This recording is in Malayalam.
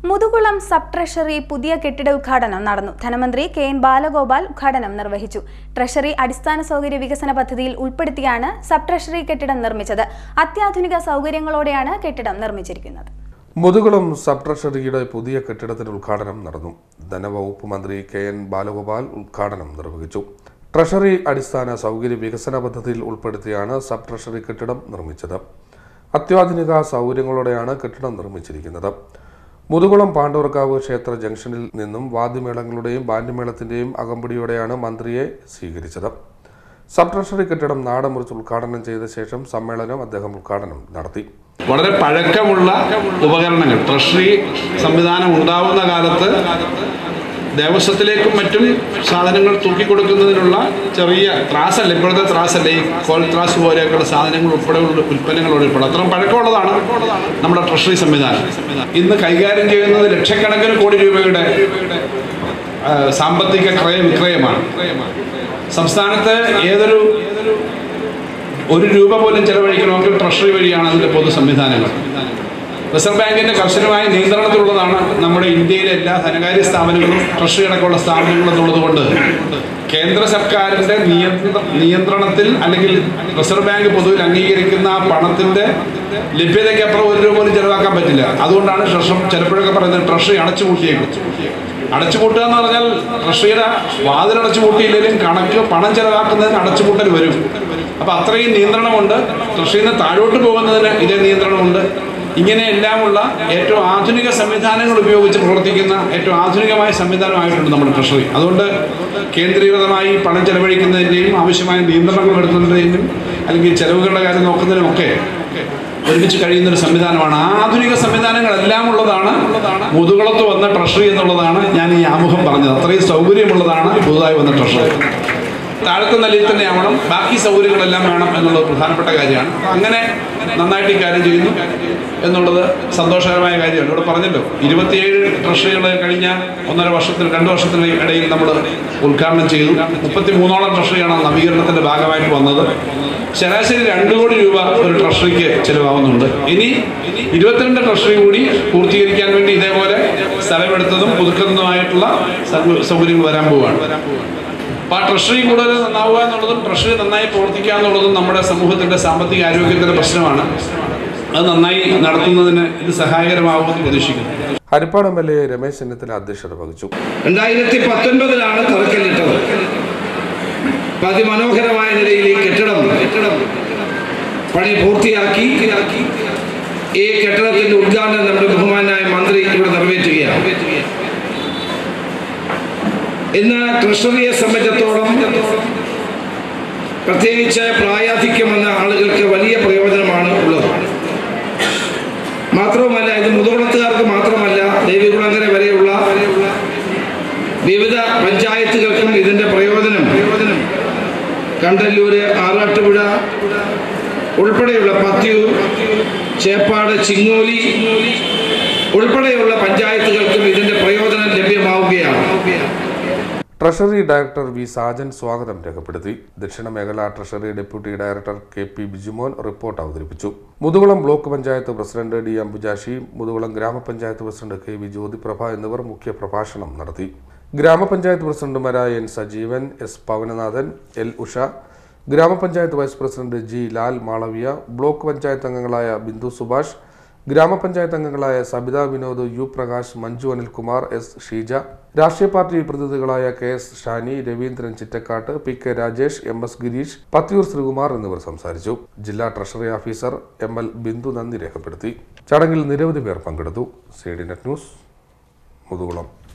മുതുകുളം സബ് ട്രഷറി പുതിയ കെട്ടിട ഉദ്ഘാടനം നടന്നു ധനമന്ത്രി കെ എൻ ബാലഗോപാൽ ഉദ്ഘാടനം നിർവഹിച്ചു ട്രഷറി അടിസ്ഥാന സൗകര്യ വികസന പദ്ധതിയിൽ ഉൾപ്പെടുത്തിയാണ് സബ് ട്രഷറി കെട്ടിടം നിർമ്മിച്ചത് അത്യാധുനിക സൗകര്യങ്ങളോടെയാണ് കെട്ടിടം നിർമ്മിച്ചിരിക്കുന്നത് മുതുകുളം സബ് ട്രഷറിയുടെ പുതിയ കെട്ടിടത്തിന്റെ ഉദ്ഘാടനം നടന്നു ധനവകുപ്പ് മന്ത്രി കെ എൻ ബാലഗോപാൽ ഉദ്ഘാടനം നിർവഹിച്ചു ട്രഷറി അടിസ്ഥാന സൗകര്യ വികസന പദ്ധതിയിൽ ഉൾപ്പെടുത്തിയാണ് സബ് ട്രഷറി കെട്ടിടം നിർമ്മിച്ചത് അത്യാധുനിക സൗകര്യങ്ങളോടെയാണ് കെട്ടിടം നിർമ്മിച്ചിരിക്കുന്നത് മുതുകുളം പാണ്ടൂർക്കാവ് ക്ഷേത്ര ജംഗ്ഷനിൽ നിന്നും വാദ്യമേളങ്ങളുടെയും ബാൻഡ്മേളത്തിന്റെയും അകമ്പടിയോടെയാണ് മന്ത്രിയെ സ്വീകരിച്ചത് സബ് ട്രഷറി കെട്ടിടം നാടമുറിച്ച് ഉദ്ഘാടനം ചെയ്ത ശേഷം സമ്മേളനം അദ്ദേഹം ഉദ്ഘാടനം നടത്തി വളരെ പഴക്കമുള്ള ഉപകരണങ്ങൾ ട്രഷറി സംവിധാനം ഉണ്ടാവുന്ന കാലത്ത് ദേവസ്വത്തിലേക്കും മറ്റും സാധനങ്ങൾ തൂക്കിക്കൊടുക്കുന്നതിനുള്ള ചെറിയ ത്രാസല്ല ഇപ്പോഴത്തെ ത്രാസല്ല ഈ കോൽ ത്രാസ് പോലെയൊക്കെയുള്ള സാധനങ്ങൾ ഉൾപ്പെടെയുള്ള ഉൽപ്പന്നങ്ങളോട് ഉൾപ്പെടെ അത്രയും പഴക്കമുള്ളതാണ് നമ്മുടെ ട്രഷറി സംവിധാനം ഇന്ന് കൈകാര്യം ചെയ്യുന്നത് ലക്ഷക്കണക്കിന് കോടി രൂപയുടെ ആ, സാമ്പത്തിക ക്രയ വിക്രയമാണ് സംസ്ഥാനത്ത് ഏതൊരു ഒരു രൂപ പോലും ചെലവഴിക്കണമെങ്കിൽ ട്രഷറി വഴിയാണ് അതിൻ്റെ പൊതു സംവിധാനങ്ങൾ റിസർവ് ബാങ്കിന്റെ കർശനമായ നിയന്ത്രണത്തിലുള്ളതാണ് നമ്മുടെ ഇന്ത്യയിലെ എല്ലാ ധനകാര്യ സ്ഥാപനങ്ങളും ട്രഷറി അടക്കമുള്ള സ്ഥാപനങ്ങളും എന്നുള്ളത് കൊണ്ട് കേന്ദ്ര സർക്കാരിന്റെ നിയന്ത്ര നിയന്ത്രണത്തിൽ അല്ലെങ്കിൽ റിസർവ് ബാങ്ക് പൊതുവിൽ അംഗീകരിക്കുന്ന ആ പണത്തിന്റെ ലഭ്യതയ്ക്ക് അപ്പുറം ഒരു രൂപ പോലും ചെലവാക്കാൻ പറ്റില്ല അതുകൊണ്ടാണ് ട്രഷറി ചിലപ്പോഴൊക്കെ പറയുന്നത് ട്രഷറി അടച്ചുപൂട്ടിയേക്കും അടച്ചുപൂട്ടുക എന്ന് പറഞ്ഞാൽ ട്രഷറിയുടെ വാതിൽ അടച്ചുപൂട്ടിയില്ലെങ്കിലും കണക്ക് പണം ചെലവാക്കുന്നതിന് അടച്ചുപൂട്ടൽ വരും അപ്പൊ അത്രയും നിയന്ത്രണമുണ്ട് ട്രഷറിയിൽ നിന്ന് താഴോട്ട് പോകുന്നതിന് ഇതേ നിയന്ത്രണമുണ്ട് ഇങ്ങനെയെല്ലാമുള്ള ഏറ്റവും ആധുനിക സംവിധാനങ്ങൾ ഉപയോഗിച്ച് പ്രവർത്തിക്കുന്ന ഏറ്റവും ആധുനികമായ സംവിധാനമായിട്ടുണ്ട് നമ്മുടെ ട്രഷറി അതുകൊണ്ട് കേന്ദ്രീകൃതമായി പണം ചെലവഴിക്കുന്നതിൻ്റെയും ആവശ്യമായ നിയന്ത്രണങ്ങൾ എടുക്കുന്നതിൻ്റെയും അല്ലെങ്കിൽ ചെലവുകളുടെ കാര്യം നോക്കുന്നതിനും ഒക്കെ ഒരുമിച്ച് കഴിയുന്ന ഒരു സംവിധാനമാണ് ആധുനിക സംവിധാനങ്ങളെല്ലാം ഉള്ളതാണ് മുതുകുളത്ത് വന്ന ട്രഷറി എന്നുള്ളതാണ് ഞാൻ ഈ ആമുഖം പറഞ്ഞത് അത്രയും സൗകര്യമുള്ളതാണ് പുതുതായി വന്ന ട്രഷറി താഴത്തെ നിലയിൽ തന്നെ ആവണം ബാക്കി സൗകര്യങ്ങളെല്ലാം വേണം എന്നുള്ളത് പ്രധാനപ്പെട്ട കാര്യമാണ് അപ്പം അങ്ങനെ നന്നായിട്ട് ഈ കാര്യം ചെയ്യുന്നു എന്നുള്ളത് സന്തോഷകരമായ കാര്യമാണ് ഇവിടെ പറഞ്ഞല്ലോ ഇരുപത്തിയേഴ് ട്രഷറികൾ കഴിഞ്ഞ ഒന്നര വർഷത്തിന് രണ്ട് വർഷത്തിന് ഇടയിൽ നമ്മൾ ഉദ്ഘാടനം ചെയ്തു മുപ്പത്തി മൂന്നോളം ട്രഷറിയാണ് നവീകരണത്തിന്റെ ഭാഗമായിട്ട് വന്നത് ശരാശരി രണ്ട് കോടി രൂപ ഒരു ട്രഷറിക്ക് ചിലവാകുന്നുണ്ട് ഇനി ഇരുപത്തിരണ്ട് ട്രഷറി കൂടി പൂർത്തീകരിക്കാൻ വേണ്ടി ഇതേപോലെ സ്ഥലമെടുത്തതും പുതുക്കുന്നതുമായിട്ടുള്ള സൗ- സൗകര്യങ്ങൾ വരാൻ പോവുകയാണ് അപ്പോൾ ആ ട്രഷറി കൂടുതൽ നന്നാവുക എന്നുള്ളതും ട്രഷറി നന്നായി പ്രവർത്തിക്കുക എന്നുള്ളതും നമ്മുടെ സമൂഹത്തിന്റെ സാമ്പത്തിക ആരോഗ്യത്തിന്റെ പ്രശ്നമാണ് അത് നന്നായി നടത്തുന്നതിന് ഇത് സഹായകരമാകുമെന്ന് പ്രതീക്ഷിക്കുന്നു Haripad M L A Ramesh Chennithala അധ്യക്ഷത വഹിച്ചു രണ്ടായിരത്തി പത്തൊൻപതിലാണ് തറക്കല്ലിട്ടത് അപ്പൊ അതിമനോഹരമായ നിലയിൽ ഈ കെട്ടിടം കെട്ടിടം പണി പൂർത്തിയാക്കി ഈ കെട്ടിടത്തിന്റെ ഉദ്ഘാടനം നമ്മുടെ ബഹുമാനായ മന്ത്രി ഇവിടെ നിറവേറ്റുകയാണ് ഇന്ന് ട്രഷറിയെ സംബന്ധിച്ചിടത്തോളം പ്രത്യേകിച്ച് പ്രായാധിക്യം വന്ന ആളുകൾക്ക് വലിയ പ്രയോജനമാണ് ഉള്ളത് മാത്രവുമല്ല ഇത് മുതുകുളത്തുകാർക്ക് മാത്രമല്ല ദേവികുളങ്ങര വരെയുള്ള വിവിധ പഞ്ചായത്തുകൾക്കും ഇതിന്റെ പ്രയോജനം പ്രയോജനം കണ്ടല്ലൂര് ആറാട്ടുപുഴ ഉൾപ്പെടെയുള്ള പത്തിയൂർ ചേപ്പാട് ചിങ്ങോലി ഉൾപ്പെടെയുള്ള പഞ്ചായത്തുകൾക്കും ഇതിന്റെ പ്രയോജനം ലഭ്യമാവുകയാണ് ട്രഷറി ഡയറക്ടർ വി സാജൻ സ്വാഗതം രേഖപ്പെടുത്തി ദക്ഷിണ മേഖല treasury deputy director K P Bijumon report അവതരിപ്പിച്ചു Muthukulam block panchayat president D Ambujakshi Muthukulam ഗ്രാമപഞ്ചായത്ത് പ്രസിഡന്റ് കെ വി ജ്യോതിപ്രഭ എന്നിവർ മുഖ്യ പ്രഭാഷണം നടത്തി ഗ്രാമപഞ്ചായത്ത് പ്രസിഡന്റുമാരായ N Sajeevan S Pavananathan L Usha ഗ്രാമപഞ്ചായത്ത് vice president G Lal Malaviya block panchayat അംഗങ്ങളായ ബിന്ദു സുഭാഷ് ഗ്രാമപഞ്ചായത്ത് അംഗങ്ങളായ സബിത വിനോദ് യു പ്രകാശ് മഞ്ജു അനിൽകുമാർ എസ് ഷീജ രാഷ്ട്രീയ പാർട്ടി പ്രതിനിധികളായ K S Shani Raveendran Chittakkattu P K Rajesh M S Gireesh Pathiyoor Sreekumar എന്നിവർ സംസാരിച്ചു ജില്ലാ treasury officer M L Bindu നന്ദി രേഖപ്പെടുത്തി ചടങ്ങിൽ നിരവധി പേർ പങ്കെടുത്തു C D net news Muthukulam